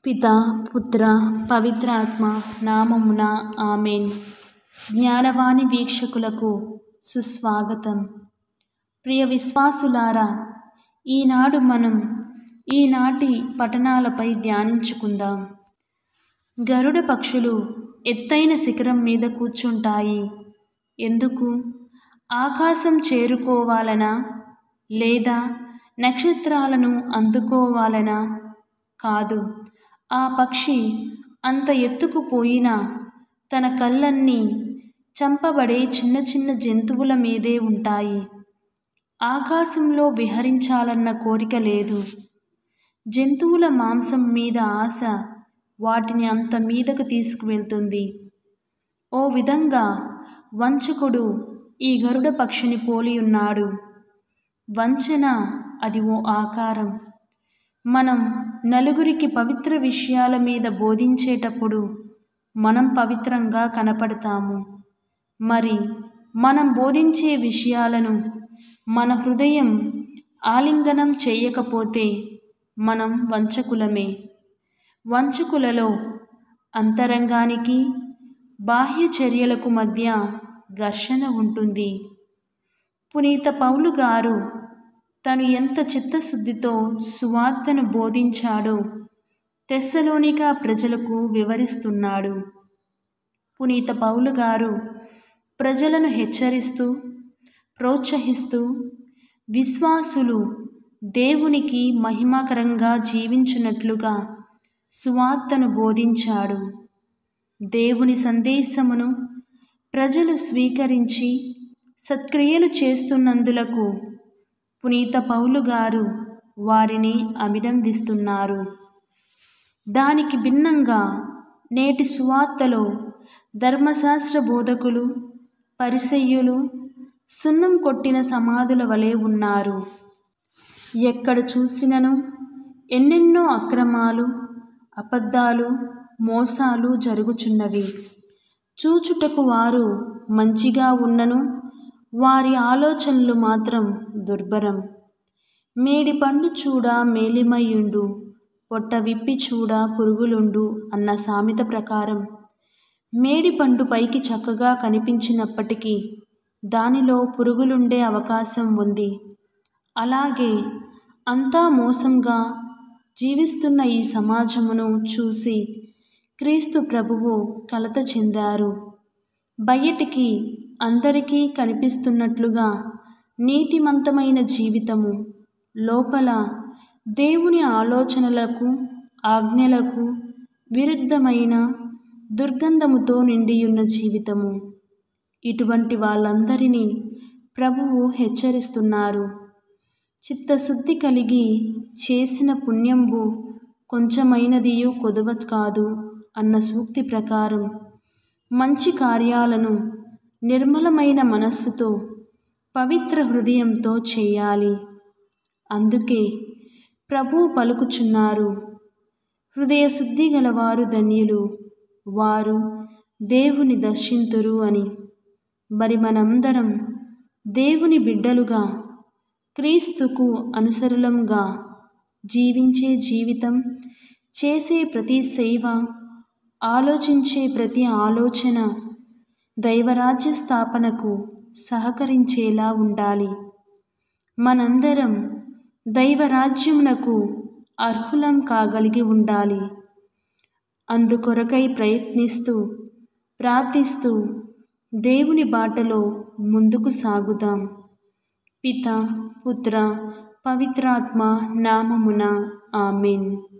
పిత పుత్ర పవిత్ర ఆత్మ నామమున ఆమెన్ జ్ఞానవాణి వీక్షకులకు సుస్వాగతం ప్రియ విశ్వాసులారా ఈనాడు మనం ఈనాటి పఠనాలపై ధ్యానించుకుందాం గరుడ పక్షులు ఎత్తైన శిఖరం మీద కూర్చుంటాయి ఎందుకు ఆకాశం చేరుకోవాలనా లేదా నక్షత్రాలను అందుకోవాలనా కాదు ఆ పక్షి అంత ఎత్తుకు పోయినా తన కళ్ళన్నీ చంపబడే చిన్న చిన్న జంతువుల మీదే ఉంటాయి ఆకాశంలో విహరించాలన్న కోరిక లేదు జంతువుల మాంసం మీద ఆశ వాటిని అంత మీదకు తీసుకువెళ్తుంది ఓ విధంగా వంచకుడు ఈ గరుడ పక్షిని పోలి ఉన్నాడు వంచన అది ఓ ఆకారం మనం నలుగురికి పవిత్ర విషయాల మీద బోధించేటప్పుడు మనం పవిత్రంగా కనపడతాము మరి మనం బోధించే విషయాలను మన హృదయం ఆలింగనం చేయకపోతే మనం వంచకులమే వంచకులలో అంతరంగానికి బాహ్య చర్యలకు మధ్య ఘర్షణ ఉంటుంది పునీత పౌలు గారు తను ఎంత చిత్తశుద్ధితో సువార్తను బోధించాడో తెస్సలోనికా ప్రజలకు వివరిస్తున్నాడు పునీత పౌలు గారు ప్రజలను హెచ్చరిస్తూ ప్రోత్సహిస్తూ విశ్వాసులు దేవునికి మహిమాకరంగా జీవించున్నట్లుగా సువార్తను బోధించాడు దేవుని సందేశమును ప్రజలు స్వీకరించి సత్క్రియలు చేస్తున్నందులకు పునీత పౌలు గారు వారిని అభినందిస్తున్నారు దానికి భిన్నంగా నేటి సువార్తలో ధర్మశాస్త్ర బోధకులు పరిసయ్యులు సున్నం కొట్టిన సమాధుల వలె ఉన్నారు ఎక్కడ చూసినను ఎన్నెన్నో అక్రమాలు అబద్ధాలు మోసాలు జరుగుచున్నవి చూచుటకు వారు మంచిగా ఉన్నను వారి ఆలోచనలు మాత్రం దుర్భరం మేడి పండు చూడ మేలిమయ్యుండు పొట్ట విప్పి చూడ పురుగులుండు అన్న సామెత ప్రకారం మేడి పండు పైకి చక్కగా కనిపించినప్పటికీ దానిలో పురుగులుండే అవకాశం ఉంది అలాగే అంతా మోసంగా జీవిస్తున్న ఈ సమాజమును చూసి క్రీస్తు ప్రభువు కలత చెందారు బయటికి అందరికీ కనిపిస్తున్నట్లుగా నీతిమంతమైన జీవితము లోపల దేవుని ఆలోచనలకు ఆజ్ఞలకు విరుద్ధమైన దుర్గంధముతో నిండియున్న జీవితము ఇటువంటి వాళ్ళందరినీ ప్రభువు హెచ్చరిస్తున్నారు చిత్తశుద్ధి కలిగి చేసిన పుణ్యంబు కొంచెమైనదియు కొదవ కాదు అన్న సూక్తి ప్రకారం మంచి కార్యాలను నిర్మలమైన మనస్సుతో పవిత్ర హృదయంతో చేయాలి అందుకే ప్రభు పలుకుచున్నారు హృదయ శుద్ధి గలవారు ధన్యులు వారు దేవుని దర్శింతురు అని మరి మనందరం దేవుని బిడ్డలుగా క్రీస్తుకు అనుసరులంగా జీవించే జీవితం చేసే ప్రతి సేవ ఆలోచించే ప్రతి ఆలోచన దైవరాజ్య స్థాపనకు సహకరించేలా ఉండాలి మనందరం దైవరాజ్యమునకు అర్హులం కాగలిగి ఉండాలి అందుకొరకై ప్రయత్నిస్తూ ప్రార్థిస్తూ దేవుని బాటలో ముందుకు సాగుదాం పిత పుత్ర పవిత్రాత్మ నామమున ఆమెన్